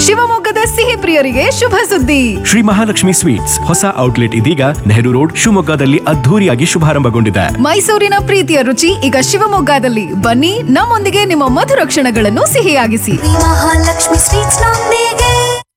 ಶಿವಮೊಗ್ಗದ ಸಿಹಿ ಪ್ರಿಯರಿಗೆ ಶುಭ ಸುದ್ದಿ ಶ್ರೀ ಮಹಾಲಕ್ಷ್ಮಿ ಸ್ವೀಟ್ಸ್ ಹೊಸ ಔಟ್ಲೆಟ್ ಇದೀಗ ನೆಹರು ರೋಡ್ ಶಿವಮೊಗ್ಗದಲ್ಲಿ ಅದ್ಧೂರಿಯಾಗಿ ಶುಭಾರಂಭಗೊಂಡಿದೆ ಮೈಸೂರಿನ ಪ್ರೀತಿಯ ರುಚಿ ಈಗ ಶಿವಮೊಗ್ಗದಲ್ಲಿ ಬನ್ನಿ ನಮ್ಮೊಂದಿಗೆ ನಿಮ್ಮ ಮಧುರ ಕ್ಷಣಗಳನ್ನು ಸಿಹಿಯಾಗಿಸಿ ಮಹಾಲಕ್ಷ್ಮಿ ಸ್ವೀಟ್ಸ್ ನೊಂದಿಗೆ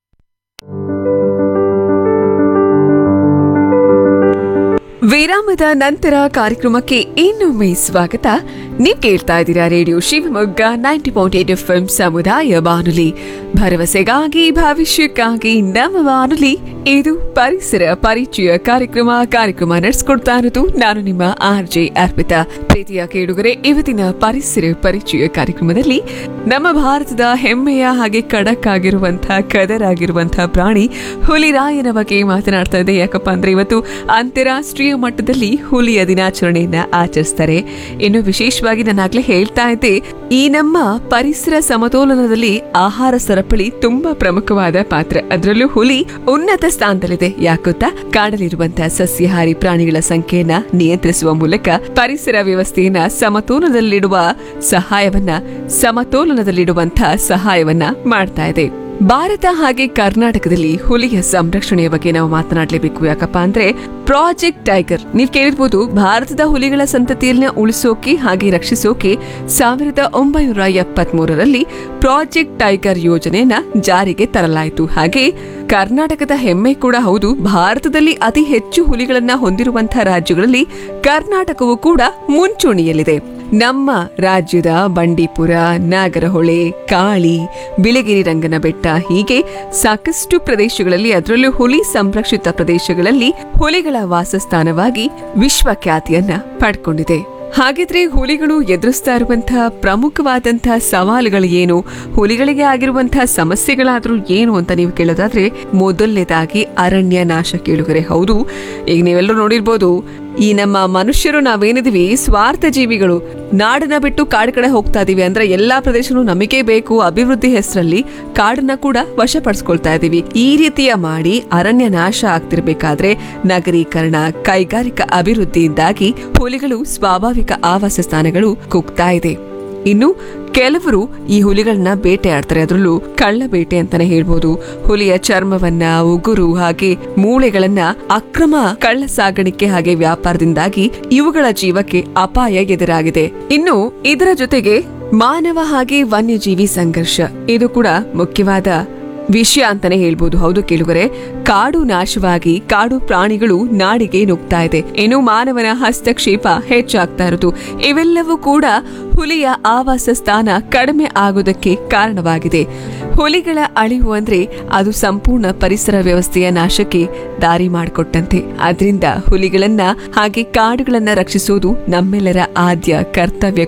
ವಿರಾಮದ ನಂತರ ಕಾರ್ಯಕ್ರಮಕ್ಕೆ ಇನ್ನೊಮ್ಮೆ ಸ್ವಾಗತ ನೀವು ಕೇಳ್ತಾ ಇದ್ದೀರಾ radio Shivamogga ninety point eight F M ಸಮುದಾಯ ಬಾನುಲಿ ಭರವಸೆಗಾಗಿ ಭವಿಷ್ಯಕ್ಕಾಗಿ ನಮ್ಮ ಬಾನುಲಿ ಇದು ಪರಿಸರ ಪರಿಚಯ ಕಾರ್ಯಕ್ರಮ ಕಾರ್ಯಕ್ರಮ ನಡೆಸ್ಕೊಡ್ತಾ ಇರೋದು ನಾನು ನಿಮ್ಮ ಆರ್ ಜೆ ಅರ್ಪಿತಾ ಪ್ರೀತಿಯ ಕೇಳುಗರೆ ಇವತ್ತಿನ ಪರಿಸರ ಪರಿಚಯ ಕಾರ್ಯಕ್ರಮದಲ್ಲಿ ನಮ್ಮ ಭಾರತದ ಹೆಮ್ಮೆಯ ಹಾಗೆ ಖಡಕ್ ಆಗಿರುವಂತಹ ಕದರಾಗಿರುವಂತಹ ಪ್ರಾಣಿ ಹುಲಿರಾಯನ ಬಗ್ಗೆ ಮಾತನಾಡ್ತಾ ಇದೆ ಯಾಕಪ್ಪ ಅಂದ್ರೆ ಇವತ್ತು ಅಂತಾರಾಷ್ಟ್ರೀಯ ಮಟ್ಟದಲ್ಲಿ ಹುಲಿಯ ದಿನಾಚರಣೆಯನ್ನ ಆಚರಿಸ್ತಾರೆ ಇನ್ನು ವಿಶೇಷವಾಗಿ ನಾನು ಆಗ್ಲೇ ಹೇಳ್ತಾ ಇದ್ದೆ ಈ ನಮ್ಮ ಪರಿಸರ ಸಮತೋಲನದಲ್ಲಿ ಆಹಾರ ಸರಪಳಿ ತುಂಬಾ ಪ್ರಮುಖವಾದ ಪಾತ್ರ ಅದರಲ್ಲೂ ಹುಲಿ ಉನ್ನತ ಸ್ಥಾನದಲ್ಲಿದೆ ಯಾಕೊತ್ತಾ ಕಾಡಲಿರುವಂತಹ ಸಸ್ಯಾಹಾರಿ ಪ್ರಾಣಿಗಳ ಸಂಖ್ಯೆಯನ್ನ ನಿಯಂತ್ರಿಸುವ ಮೂಲಕ ಪರಿಸರ ವ್ಯವಸ್ಥೆಯನ್ನ ಸಮತೋಲನದಲ್ಲಿಡುವ ಸಹಾಯವನ್ನ ಸಮತೋಲನದಲ್ಲಿಡುವಂತಹ ಸಹಾಯವನ್ನ ಮಾಡ್ತಾ ಇದೆ ಭಾರತ ಹಾಗೆ ಕರ್ನಾಟಕದಲ್ಲಿ ಹುಲಿಯ ಸಂರಕ್ಷಣೆಯ ಬಗ್ಗೆ ನಾವು ಮಾತನಾಡಲೇಬೇಕು ಯಾಕಪ್ಪ ಅಂದ್ರೆ ಪ್ರಾಜೆಕ್ಟ್ ಟೈಗರ್ ನೀವು ಕೇಳಿರ್ಬೋದು ಭಾರತದ ಹುಲಿಗಳ ಸಂತತಿಯನ್ನ ಉಳಿಸೋಕೆ ಹಾಗೆ ರಕ್ಷಿಸೋಕೆ ಸಾವಿರದ ಒಂಬೈನೂರ ಎಪ್ಪತ್ತ್ ಮೂರರಲ್ಲಿ ಪ್ರಾಜೆಕ್ಟ್ ಟೈಗರ್ ಯೋಜನೆಯನ್ನ ಜಾರಿಗೆ ತರಲಾಯಿತು ಹಾಗೆ ಕರ್ನಾಟಕದ ಹೆಮ್ಮೆ ಕೂಡ ಹೌದು ಭಾರತದಲ್ಲಿ ಅತಿ ಹೆಚ್ಚು ಹುಲಿಗಳನ್ನ ಹೊಂದಿರುವಂತಹ ರಾಜ್ಯಗಳಲ್ಲಿ ಕರ್ನಾಟಕವು ಕೂಡ ಮುಂಚೂಣಿಯಲ್ಲಿದೆ ನಮ್ಮ ರಾಜ್ಯದ ಬಂಡೀಪುರ ನಾಗರಹೊಳೆ ಕಾಳಿ ಬಿಳಿಗಿರಿ ರಂಗನ ಬೆಟ್ಟ ಹೀಗೆ ಸಾಕಷ್ಟು ಪ್ರದೇಶಗಳಲ್ಲಿ ಅದರಲ್ಲೂ ಹುಲಿ ಸಂರಕ್ಷಿತ ಪ್ರದೇಶಗಳಲ್ಲಿ ಹುಲಿಗಳ ವಾಸಸ್ಥಾನವಾಗಿ ವಿಶ್ವಖ್ಯಾತಿಯನ್ನ ಪಡ್ಕೊಂಡಿದೆ ಹಾಗಿದ್ರೆ ಹುಲಿಗಳು ಎದುರಿಸ್ತಾ ಇರುವಂತಹ ಪ್ರಮುಖವಾದಂತಹ ಸವಾಲುಗಳು ಏನು ಹುಲಿಗಳಿಗೆ ಆಗಿರುವಂತಹ ಸಮಸ್ಯೆಗಳಾದ್ರೂ ಏನು ಅಂತ ನೀವು ಕೇಳೋದಾದ್ರೆ ಮೊದಲನೇದಾಗಿ ಅರಣ್ಯ ನಾಶ ಕೇಳುಗರೆ ಹೌದು ಈಗ ನೀವೆಲ್ಲರೂ ನೋಡಿರ್ಬೋದು ಈ ನಮ್ಮ ಮನುಷ್ಯರು ನಾವೇನಿದೀವಿ ಸ್ವಾರ್ಥ ಜೀವಿಗಳು ನಾಡನ್ನ ಬಿಟ್ಟು ಕಾಡು ಕಡೆ ಹೋಗ್ತಾ ಇದೀವಿ ಅಂದ್ರೆ ಎಲ್ಲಾ ಪ್ರದೇಶನೂ ನಮಗೆ ಬೇಕು ಅಭಿವೃದ್ಧಿ ಹೆಸರಲ್ಲಿ ಕಾಡನ್ನ ಕೂಡ ವಶಪಡಿಸ್ಕೊಳ್ತಾ ಇದೀವಿ ಈ ರೀತಿಯ ಮಾಡಿ ಅರಣ್ಯ ನಾಶ ಆಗ್ತಿರ್ಬೇಕಾದ್ರೆ ನಗರೀಕರಣ ಕೈಗಾರಿಕಾ ಅಭಿವೃದ್ಧಿಯಿಂದಾಗಿ ಹುಲಿಗಳು ಸ್ವಾಭಾವಿಕ ಆವಾಸ ಸ್ಥಾನಗಳು ಕುಗ್ತಾ ಇದೆ ಇನ್ನು ಕೆಲವರು ಈ ಹುಲಿಗಳನ್ನ ಬೇಟೆಯಾಡ್ತಾರೆ ಅದರಲ್ಲೂ ಕಳ್ಳ ಬೇಟೆ ಅಂತಾನೆ ಹೇಳ್ಬೋದು ಹುಲಿಯ ಚರ್ಮವನ್ನ ಉಗುರು ಹಾಗೆ ಮೂಳೆಗಳನ್ನ ಅಕ್ರಮ ಕಳ್ಳ ಸಾಗಾಣಿಕೆ ಹಾಗೆ ವ್ಯಾಪಾರದಿಂದಾಗಿ ಇವುಗಳ ಜೀವಕ್ಕೆ ಅಪಾಯ ಎದುರಾಗಿದೆ ಇನ್ನು ಇದರ ಜೊತೆಗೆ ಮಾನವ ಹಾಗೆ ವನ್ಯಜೀವಿ ಸಂಘರ್ಷ ಇದು ಕೂಡ ಮುಖ್ಯವಾದ ವಿಷಯ ಅಂತಾನೆ ಹೇಳ್ಬೋದು ಹೌದು ಕೇಳುಗರೆ ಕಾಡು ನಾಶವಾಗಿ ಕಾಡು ಪ್ರಾಣಿಗಳು ನಾಡಿಗೆ ನುಗ್ತಾ ಇದೆ ಇನ್ನು ಮಾನವನ ಹಸ್ತಕ್ಷೇಪ ಹೆಚ್ಚಾಗ್ತಾ ಇರೋದು ಇವೆಲ್ಲವೂ ಕೂಡ ಹುಲಿಯ ಆವಾಸ ಸ್ಥಾನ ಕಡಿಮೆ ಆಗೋದಕ್ಕೆ ಕಾರಣವಾಗಿದೆ ಹುಲಿಗಳ ಅಳಿವು ಅಂದ್ರೆ ಅದು ಸಂಪೂರ್ಣ ಪರಿಸರ ವ್ಯವಸ್ಥೆಯ ನಾಶಕ್ಕೆ ದಾರಿ ಮಾಡಿಕೊಟ್ಟಂತೆ ಆದ್ರಿಂದ ಹುಲಿಗಳನ್ನ ಹಾಗೆ ಕಾಡುಗಳನ್ನ ರಕ್ಷಿಸುವುದು ನಮ್ಮೆಲ್ಲರ ಆದ್ಯ ಕರ್ತವ್ಯ